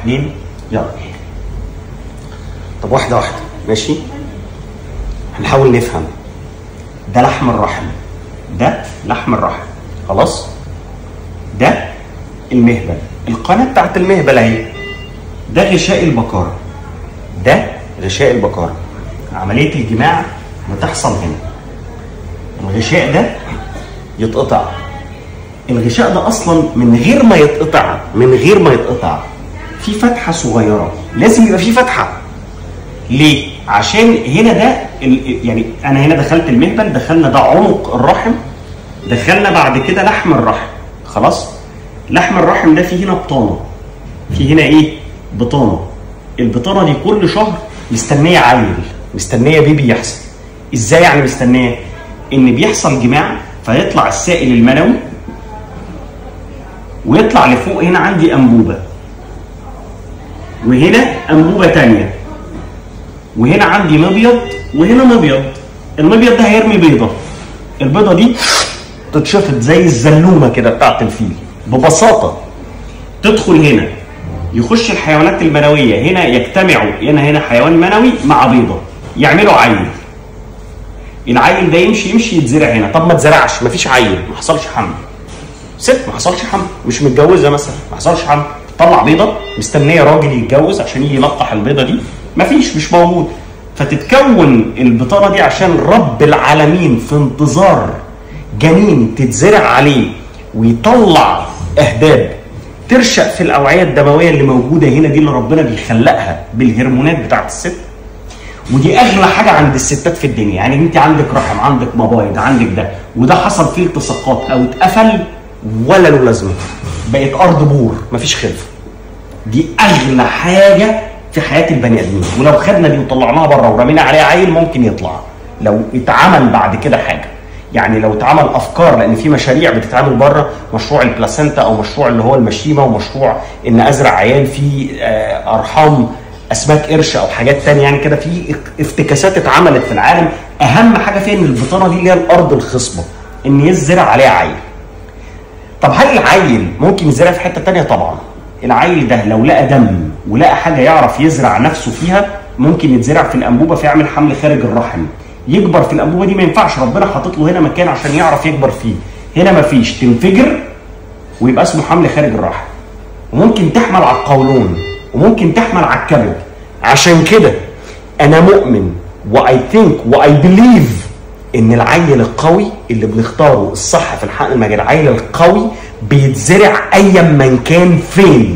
اتنين يلا طب واحده واحده ماشي هنحاول نفهم ده لحم الرحم ده لحم الرحم خلاص ده المهبل القناه بتاعت المهبل اهي ده غشاء البكاره ده غشاء البكاره عمليه الجماع بتحصل هنا الغشاء ده يتقطع الغشاء ده اصلا من غير ما يتقطع من غير ما يتقطع في فتحه صغيره لازم يبقى في فتحه ليه عشان هنا ده ال- يعني انا هنا دخلت المهبل دخلنا ده عنق الرحم دخلنا بعد كده لحم الرحم خلاص لحم الرحم ده فيه هنا بطانه في هنا ايه بطانه البطانه دي كل شهر مستنيه عيل مستنيه بيبي يحصل ازاي يعني مستنيه ان بيحصل جماع فيطلع السائل المنوي ويطلع لفوق هنا عندي انبوبه وهنا انبوبه تانية وهنا عندي مبيض وهنا مبيض المبيض ده هيرمي بيضه البيضه دي تتشفط زي الزلومه كده بتاعت الفيل ببساطه تدخل هنا يخش الحيوانات المنويه هنا يجتمعوا هنا هنا حيوان منوي مع بيضه يعملوا عيل العيل ده يمشي يمشي يتزرع هنا طب ما اتزرعش مفيش عيل ما حصلش حمل ست ما حصلش حمل مش متجوزه مثلا ما حصلش حمل تطلع بيضه مستنيه راجل يتجوز عشان يجي يلقح البيضه دي مفيش مش موجود فتتكون البطانه دي عشان رب العالمين في انتظار جنين تتزرع عليه ويطلع اهداب ترشق في الاوعيه الدمويه اللي موجوده هنا دي اللي ربنا بيخلقها بالهرمونات بتاعت الست ودي اغلى حاجه عند الستات في الدنيا يعني انت عندك رحم عندك مبايض عندك ده وده حصل فيه التصاقات او اتقفل ولا له لازمه بقت ارض بور مفيش خلفه دي اغلى حاجه في حياه البني ادمين ولو خدنا دي وطلعناها بره ورمينا عليها عيل ممكن يطلع لو اتعمل بعد كده حاجه يعني لو اتعمل افكار لان في مشاريع بتتعمل بره مشروع البلاسنتا او مشروع اللي هو المشيمه ومشروع ان ازرع عيال في آه، ارحام اسماك قرش او حاجات تانية يعني كده في افتكاسات اتعملت في العالم اهم حاجه فيها ان البطانه دي اللي هي الارض الخصبه ان يزرع عليها عيل طب هل العيل ممكن يزرع في حته تانية طبعا العيل ده لو لقى دم ولقى حاجه يعرف يزرع نفسه فيها ممكن يتزرع في الانبوبه فيعمل حمل خارج الرحم يكبر في الانبوبه دي ما ينفعش ربنا حاطط له هنا مكان عشان يعرف يكبر فيه هنا ما فيش تنفجر ويبقى اسمه حمل خارج الرحم وممكن تحمل على القولون وممكن تحمل على الكبد عشان كده انا مؤمن واي ثينك واي بليف ان العيل القوي اللي بنختاره الصح في الحقن المجاري العيل القوي بيتزرع ايا من كان فين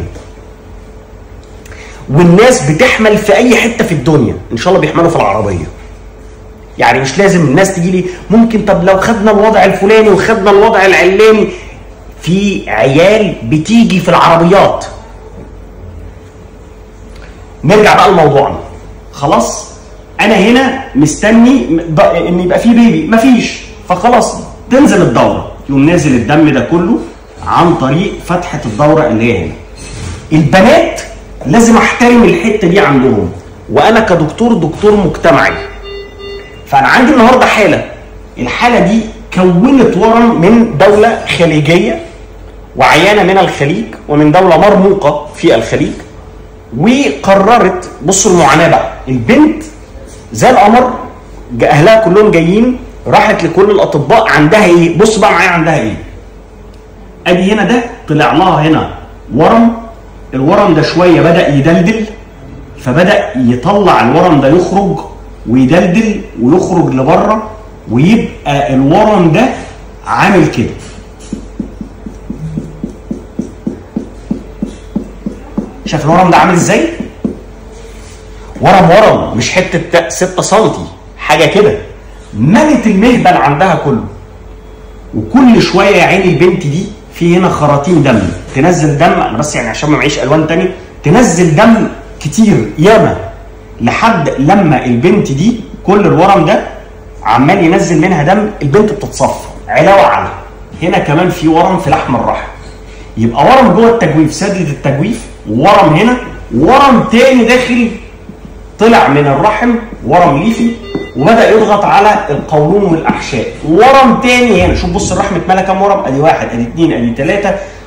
والناس بتحمل في اي حته في الدنيا ان شاء الله بيحملوا في العربيه يعني مش لازم الناس تيجي لي ممكن طب لو خدنا الوضع الفلاني وخدنا الوضع العلاني في عيال بتيجي في العربيات نرجع بقى لموضوعنا خلاص انا هنا مستني ض- ان يبقى في بيبي مفيش فخلاص تنزل الدوره يقوم نازل الدم ده كله عن طريق فتحه الدوره اللي هي هنا البنات لازم احترم الحته دي عندهم وانا كدكتور دكتور مجتمعي فانا عندي النهارده حاله الحاله دي كونت ورم من دوله خليجيه وعيانه من الخليج ومن دوله مرموقه في الخليج وقررت بصوا المعاناه بقى البنت زي القمر جا- اهلها كلهم جايين راحت لكل الاطباء عندها ايه بص بقى معايا عندها ايه ادي هنا ده طلع لها هنا ورم الورم ده شويه بدا يدلدل فبدا يطلع الورم ده يخرج ويدلدل ويخرج لبره ويبقى الورم ده عامل كده شايف الورم ده عامل ازاي؟ ورم ورم مش حته 6 سم حاجه كده ملت المهبل عندها كله وكل شويه يا عيني البنت دي في هنا خراطيم دم تنزل دم انا بس يعني عشان ما معيش الوان تاني تنزل دم كتير ياما لحد لما البنت دي كل الورم ده عمال ينزل منها دم البنت بتتصفى علاوه على هنا كمان في ورم في لحم الرحم يبقى ورم جوه التجويف سدلة التجويف وورم هنا ورم تاني داخل طلع من الرحم ورم ليفي وبدا يضغط على القولون والاحشاء ورم تاني هنا شوف بص الرحم اتملى كام ورم ادي واحد ادي اثنين ادي ثلاثه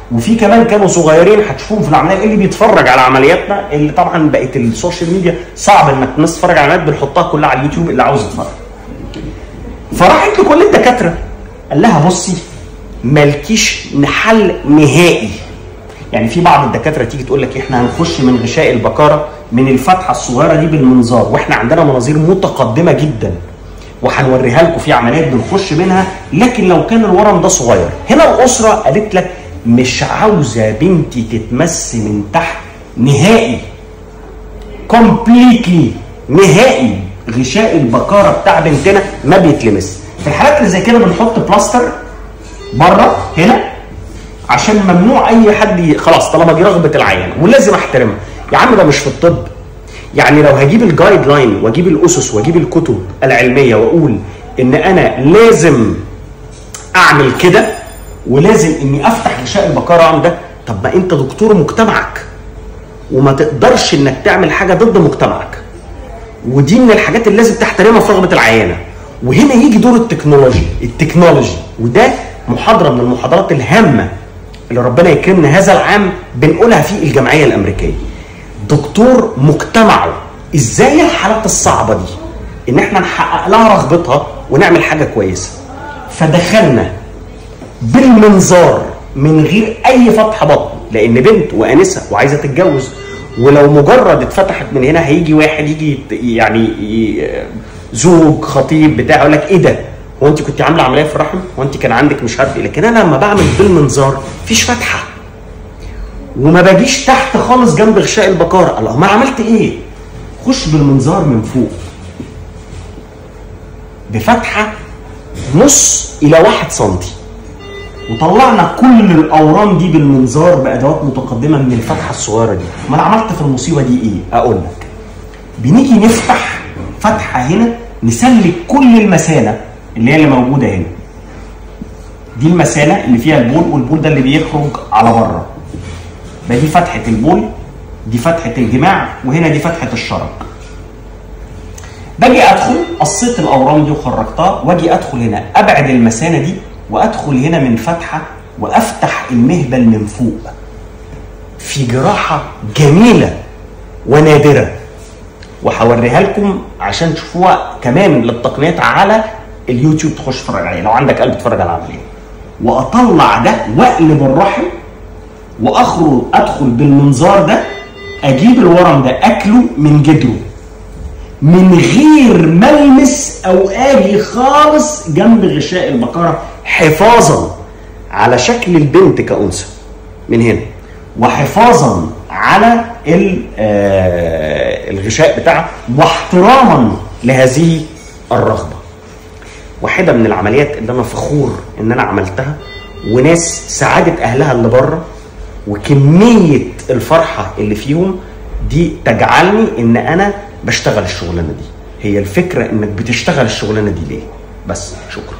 وفي كمان كانوا صغيرين هتشوفوهم في العمليه اللي بيتفرج على عملياتنا اللي طبعا بقت السوشيال ميديا صعب انك الناس تتفرج على عمليات بنحطها كلها على اليوتيوب اللي عاوز يتفرج. فراحت لكل الدكاتره قال لها بصي مالكيش حل نهائي يعني في بعض الدكاتره تيجي تقول لك احنا هنخش من غشاء البكاره من الفتحه الصغيره دي بالمنظار واحنا عندنا مناظير متقدمه جدا وهنوريها لكم في عمليات بنخش منها لكن لو كان الورم ده صغير هنا الاسره قالت لك مش عاوزه بنتي تتمس من تحت نهائي كومبليتلي نهائي غشاء البكاره بتاع بنتنا ما بيتلمس في الحالات اللي زي كده بنحط بلاستر بره هنا عشان ممنوع اي حد ي... خلاص طالما دي رغبه العيان ولازم احترمها يا عم ده مش في الطب يعني لو هجيب الجايد لاين واجيب الاسس واجيب الكتب العلميه واقول ان انا لازم اعمل كده ولازم اني افتح غشاء البكاره اعمل ده طب ما انت دكتور مجتمعك وما تقدرش انك تعمل حاجه ضد مجتمعك ودي من الحاجات اللي لازم تحترمها في رغبه العيانه وهنا يجي دور التكنولوجي التكنولوجي وده محاضره من المحاضرات الهامه اللي ربنا يكرمنا هذا العام بنقولها في الجمعيه الامريكيه دكتور مجتمعه ازاي الحالات الصعبه دي ان احنا نحقق لها رغبتها ونعمل حاجه كويسه فدخلنا بالمنظار من غير اي فتح بطن لان بنت وانسه وعايزه تتجوز ولو مجرد اتفتحت من هنا هيجي واحد يجي يعني زوج خطيب بتاع يقول لك ايه ده؟ هو انت كنت عامله عمليه في الرحم؟ هو انت كان عندك مش عارف ايه؟ لكن انا لما بعمل بالمنظار مفيش فتحه وما باجيش تحت خالص جنب غشاء البكاره الله ما عملت ايه؟ خش بالمنظار من فوق بفتحه نص الى واحد سنتي وطلعنا كل الاورام دي بالمنظار بادوات متقدمه من الفتحه الصغيره دي ما انا عملت في المصيبه دي ايه اقول لك بنيجي نفتح فتحه هنا نسلك كل المثانه اللي هي اللي موجوده هنا دي المثانه اللي فيها البول والبول ده اللي بيخرج على بره ده دي فتحه البول دي فتحه الجماع وهنا دي فتحه الشرج باجي ادخل قصيت الاورام دي وخرجتها واجي ادخل هنا ابعد المثانه دي وادخل هنا من فتحه وافتح المهبل من فوق في جراحه جميله ونادره وهوريها لكم عشان تشوفوها كمان للتقنيات على اليوتيوب تخش تتفرج عليها لو عندك قلب تتفرج على العمليه واطلع ده واقلب الرحم واخرج ادخل بالمنظار ده اجيب الورم ده اكله من جدره من غير ملمس او اجي خالص جنب غشاء البقره حفاظا على شكل البنت كانثى من هنا وحفاظا على الغشاء بتاعها واحتراما لهذه الرغبه واحده من العمليات اللي انا فخور ان انا عملتها وناس سعاده اهلها اللي بره وكميه الفرحه اللي فيهم دي تجعلني ان انا بشتغل الشغلانه دي هي الفكره انك بتشتغل الشغلانه دي ليه بس شكرا